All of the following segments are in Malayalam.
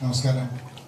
നമസ്കാരം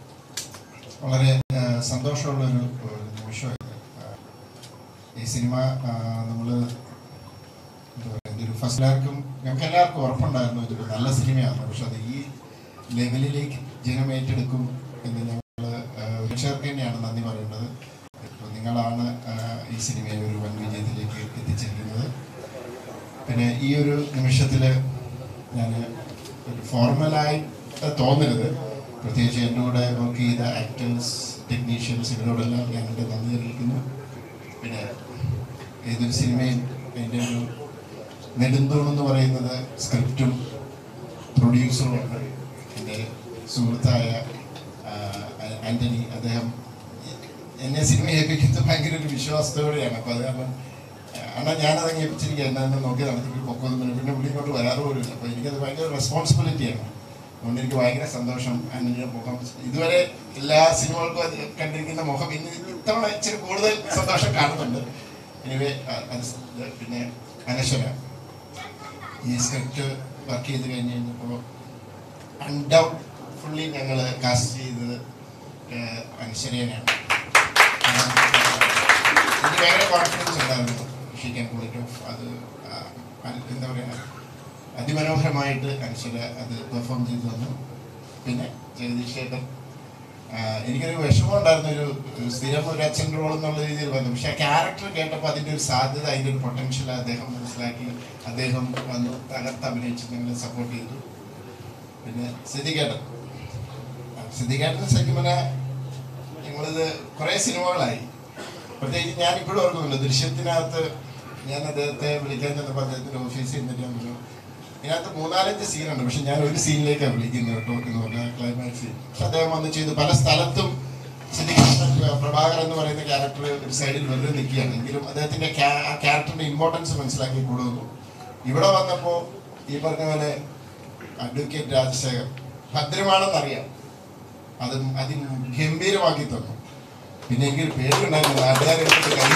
വളരെ ആ, സന്തോഷമുള്ളൊരു ഒരു നിമിഷമായിരുന്നു ആ, ഈ സിനിമ നമ്മൾ എന്താ പറയുക ഇതൊരു ഫസ്റ്റ് എല്ലാവർക്കും ഞങ്ങൾക്ക് എല്ലാവർക്കും ഉറപ്പുണ്ടായിരുന്നു ഇതൊരു നല്ല സിനിമയാണ് പക്ഷെ അത് ഈ ലെവലിലേക്ക് ജനം ഏറ്റെടുക്കും എന്ന് ഞങ്ങൾ പ്രേക്ഷകർക്ക് തന്നെയാണ് നന്ദി പറയുന്നത് ഇപ്പോൾ നിങ്ങളാണ് ആ, ഈ സിനിമയെ ഒരു വൻ വിജയത്തിലേക്ക് എത്തിച്ചിരിക്കുന്നത് പിന്നെ ഈ ഒരു നിമിഷത്തിൽ ഞാൻ ഒരു ഫോർമലായിട്ട് തോന്നരുത് പ്രത്യേകിച്ച് എന്നോട് വർക്ക് ചെയ്ത ആക്ടേഴ്സ് ടെക്നീഷ്യൻസ് ഇവരോടെല്ലാം ഞങ്ങളുടെ നന്ദി അറിയിക്കുന്നു പിന്നെ ഏതൊരു സിനിമയും അതിൻ്റെ ഒരു നെടുന്തൂണെന്ന് പറയുന്നത് സ്ക്രിപ്റ്റും പ്രൊഡ്യൂസറുമാണ് എൻ്റെ സുഹൃത്തായ ആ, ആൻ്റണി അദ്ദേഹം എന്നെ സിനിമ ഏൽപ്പിക്കുന്നത് ഭയങ്കര ഒരു വിശ്വാസത്തോടെയാണ് അപ്പോൾ അത് കാരണം അണ്ണാ ഞാനത് ഏൽപ്പിച്ചിരിക്കുക എന്നെ നോക്കി നടത്തി പൊക്കൊന്നും പിന്നെ പുള്ളി ഇങ്ങോട്ട് വരാറ് പോലുമില്ല അപ്പോൾ എനിക്കത് ഭയങ്കര റെസ്പോൺസിബിലിറ്റിയാണ് അതുകൊണ്ട് എനിക്ക് ഭയങ്കര സന്തോഷം ആൻ്റണിയുടെ മുഖം ഇതുവരെ എല്ലാ സിനിമകൾക്കും അത് കണ്ടിരിക്കുന്ന മുഖം ഇന്ന് ഇത്തവണ ഇച്ചിരി കൂടുതൽ സന്തോഷം കാണുന്നുണ്ട് എനിവേ അത് സ് പിന്നെ അനശ്വര ഈ സ്ക്രിപ്റ്റ് വർക്ക് ചെയ്ത് കഴിഞ്ഞ് കഴിഞ്ഞപ്പോൾ അൺഡൗട്ട്ഫുള്ളി ഞങ്ങൾ കാസ്റ്റ് ചെയ്തത് ഏഹ്, അനശ്വരേനെയാണ് കാരണം, എനിക്ക് ഭയങ്കര കോൺഫിഡൻസ് ഉണ്ടായിരുന്നു she can pull it off അത് ആ, അൽ- എന്താ പറയുക അതിമനോഹരമായിട്ട് അനശ്വര അത് പെർഫോം ചെയ്തു തന്നു പിന്നെ ജഗദീഷ് ചേട്ടൻ ആ, എനിക്കൊരു വിഷമം ഉണ്ടായിരുന്നു ഒരു ഒരു സ്ഥിരം ഒരു അച്ഛൻ റോൾ എന്നുള്ള രീതിയിൽ വന്നു പക്ഷെ ആ ക്യാരക്ടർ കേട്ടപ്പോൾ അതിൻ്റെ ഒരു സാധ്യത അതിൻ്റെ ഒരു പൊട്ടൻഷ്യൽ അദ്ദേഹം മനസ്സിലാക്കി അദ്ദേഹം വന്നു തകർത്ത് അഭിനയിച്ച് ഞങ്ങളെ സപ്പോർട്ട് ചെയ്തു പിന്നെ സിദ്ധിക്കേട്ടൻ സിദ്ധിക്കേട്ടൻ ശരിക്കും പറഞ്ഞാൽ ഞങ്ങളിത് കുറേ സിനിമകളായി പ്രത്യേകിച്ച് ഞാൻ ഇപ്പോഴും ഓർക്കുന്നുണ്ട് ദൃശ്യത്തിനകത്ത് ഞാൻ അദ്ദേഹത്തെ വിളിക്കാൻ ചെന്നപ്പോൾ അദ്ദേഹത്തിൻ്റെ ഓഫീസിൽ നിന്നിട്ട് ഞാൻ പറഞ്ഞു ഇതിനകത്ത് മൂന്നാലഞ്ച് സീനുണ്ട് പക്ഷെ ഞാൻ ഒരു സീനിലേക്കാണ് വിളിക്കുന്നത് കേട്ടോ എന്ന് പറഞ്ഞാൽ ക്ലൈമാക്സ് സീൻ പക്ഷെ അദ്ദേഹം വന്ന് ചെയ്തു പല സ്ഥലത്തും സിദ്ദിഖ് പ്രഭാകർ എന്ന് പറയുന്ന ക്യാരക്ടർ ഒരു സൈഡിൽ വെറുതെ നിൽക്കുകയാണ് എങ്കിലും അദ്ദേഹത്തിന്റെ ആ ക്യാരക്ടറിന്റെ ഇമ്പോർട്ടൻസ് മനസ്സിലാക്കി കൂടുന്നു ഇവിടെ വന്നപ്പോൾ ഈ പറഞ്ഞ പോലെ അഡ്വക്കേറ്റ് രാജശേഖർ ഭദ്രമാണെന്നറിയാം അത് അതിഗംഭീരമാക്കി തന്നു പിന്നെ എനിക്കൊരു പേരുണ്ടായിരുന്നു നാട്ടുകാരെ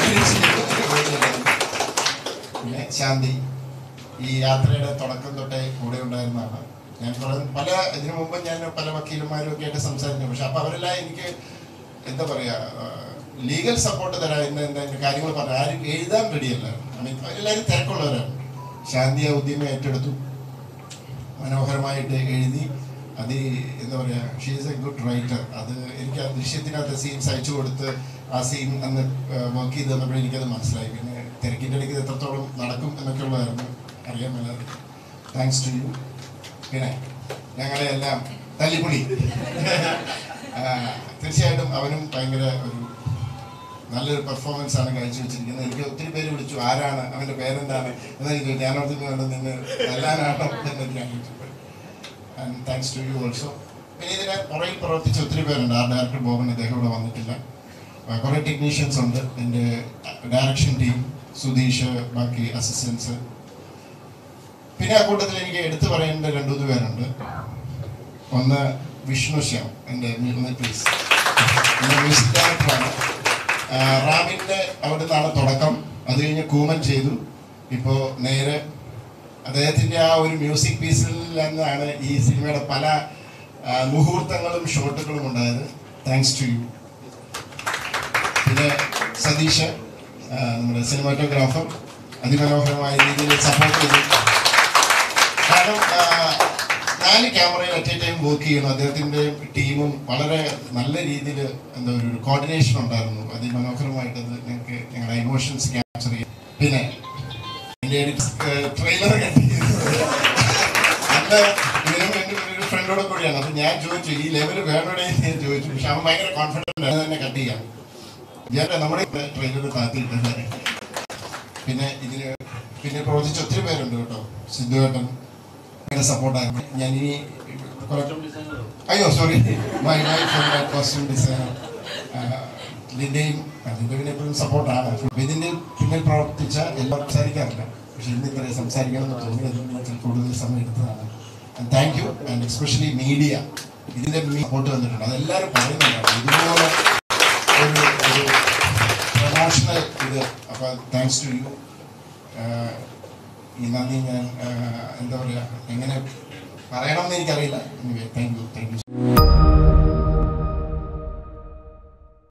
പിന്നെ ശാന്തി ഈ യാത്രയുടെ തുടക്കം തൊട്ടേ കൂടെ ഉണ്ടായിരുന്നതാണ് ഞാൻ കുറെ പല ഇതിനു മുമ്പ് ഞാൻ പല വക്കീലന്മാരും ഒക്കെ ആയിട്ട് സംസാരിച്ചു പക്ഷെ അപ്പൊ അവരെല്ലാം എനിക്ക് എന്താ പറയാ ലീഗൽ സപ്പോർട്ട് തരാൻ എന്നെ എന്താ എന്റെ കാര്യങ്ങൾ പറഞ്ഞു ആരും എഴുതാൻ റെഡിയല്ല എല്ലാവരും തിരക്കുള്ളവരാണ് ശാന്തി ആ ഉദ്യമം ഏറ്റെടുത്തു മനോഹരമായിട്ട് എഴുതി അത് ഈ എന്താ പറയാ she is a good writer അത് എനിക്ക് ആ ദൃശ്യത്തിനകത്ത് സീൻസ് അയച്ചു കൊടുത്ത് ആ സീൻ അന്ന് വർക്ക് ചെയ്ത് തന്നപ്പോഴേ എനിക്കത് മനസ്സിലായി പിന്നെ തിരക്കിൻ്റെ ഇടയ്ക്ക് ഇത് എത്രത്തോളം നടക്കും എന്നൊക്കെ ഉള്ളതായിരുന്നു അറിയാൻ മേലാതെ താങ്ക്സ് ടു യു പിന്നെ ഞങ്ങളെ എല്ലാം തല്ലിപ്പൊളി ആ, തീർച്ചയായിട്ടും അവനും ഭയങ്കര ഒരു നല്ലൊരു പെർഫോമൻസ് ആണ് കാഴ്ചവെച്ചിരിക്കുന്നത് എനിക്ക് ഒത്തിരി പേര് വിളിച്ചു ആരാണ് അവന്റെ പേരെന്താണ് എന്ന് എനിക്ക് ഞാനോർത്തിന് വേണ്ട നിന്ന് നല്ലാനാണോ എന്നൊക്കെ and thanks to you also പിന്നെ ഇതിനെ പുറകിൽ പ്രവർത്തിച്ച ഒത്തിരി പേരുണ്ട് ആ ഡയറക്ടർ ബോബൻ ഇദ്ദേഹം ഇവിടെ വന്നിട്ടില്ല ആ, കുറേ ടെക്നീഷ്യൻസ് ഉണ്ട് എൻ്റെ ഡയറക്ഷൻ ടീം സുധീഷ് ബാക്കി അസിസ്റ്റൻസ് പിന്നെ ആ കൂട്ടത്തിൽ എനിക്ക് എടുത്തു പറയേണ്ട രണ്ടു മൂന്ന് പേരുണ്ട് ഒന്ന് വിഷ്ണു ശ്യാം എൻ്റെ പ്ലീസ് എൻ്റെ മ്യൂസിക് ഡയറക്ടറാണ് ആ, റാമിൻ്റെ അവിടെ നിന്നാണ് തുടക്കം അത് കഴിഞ്ഞ് കൂമൻ ചെയ്തു ഇപ്പോൾ നേരെ അദ്ദേഹത്തിൻ്റെ ആ ഒരു മ്യൂസിക് പീസിൽ നിന്നാണ് ഈ സിനിമയുടെ പല ആ, മുഹൂർത്തങ്ങളും ഷോട്ടുകളും ഉണ്ടായത് താങ്ക്സ് ടു യു പിന്നെ സതീഷ് ആ, നമ്മുടെ സിനിമാറ്റോഗ്രാഫർ അതിമനോഹരമായ രീതിയിൽ സപ്പോർട്ട് ചെയ്തു കാരണം ആ, നാല് ക്യാമറയിൽ അറ്റ് എ ടൈം വർക്ക് ചെയ്യണം അദ്ദേഹത്തിന്റെ ടീമും വളരെ നല്ല രീതിയിൽ എന്താ ഒരു കോർഡിനേഷൻ ഉണ്ടായിരുന്നു അതിമനോഹരമായിട്ട് അത് ഞങ്ങൾക്ക് ഞങ്ങളുടെ ഇമോഷൻസ് ക്യാപ്ചർ ചെയ്യും പിന്നെ എൻ്റെ ട്രെയിലർ കണ്ടിരിക്കുന്നത് അന്ന് ഇതിനും എൻ്റെ ഒരു ഫ്രണ്ടോടെ കൂടിയാണ് അപ്പൊ ഞാൻ ചോദിച്ചു ഈ ലെവൽ വേണോടെ ഞാൻ ചോദിച്ചു പക്ഷെ അവൻ ഭയങ്കര കോൺഫിഡൻ്റ് ആണ് തന്നെ കട്ട് ചെയ്യാം ഞാൻ നമ്മുടെ ട്രെയിലർ താത്തിയിട്ടുണ്ട് പിന്നെ ഇതിന് പിന്നെ പ്രവർത്തിച്ച ഒത്തിരി പേരുണ്ട് കേട്ടോ സിദ്ധുവേട്ടൻ ഭയങ്കര സപ്പോർട്ടായിരുന്നു ഞാൻ ഇനി കുറച്ച് അയ്യോ sorry my wife costume designer ലിൻഡയും അതിൻ്റെ പിന്നെ എപ്പോഴും സപ്പോർട്ടാണ് ഇതിൻ്റെ പിന്നിൽ പ്രവർത്തിച്ച എല്ലാം സംസാരിക്കാറില്ല പക്ഷെ ഇന്ന് ഇത്രയും സംസാരിക്കണം എന്ന് തോന്നിയത് ഞാൻ കൂടുതൽ സമയം എടുത്തതാണ് thank you and especially media ഇതിൻ്റെ സപ്പോർട്ട് വന്നിട്ടുണ്ട് അതെല്ലാവരും പറയുന്നുണ്ടാണ് ഇതുപോലെ ഒരു ഒരു പ്രൊമോഷണൽ ഇത് അപ്പോൾ താങ്ക്സ് ടു യു ഈ നന്ദി ഞാൻ ആ, എന്താ പറയുക എങ്ങനെ പറയണമെന്ന് എനിക്കറിയില്ല താങ്ക് യു താങ്ക് യു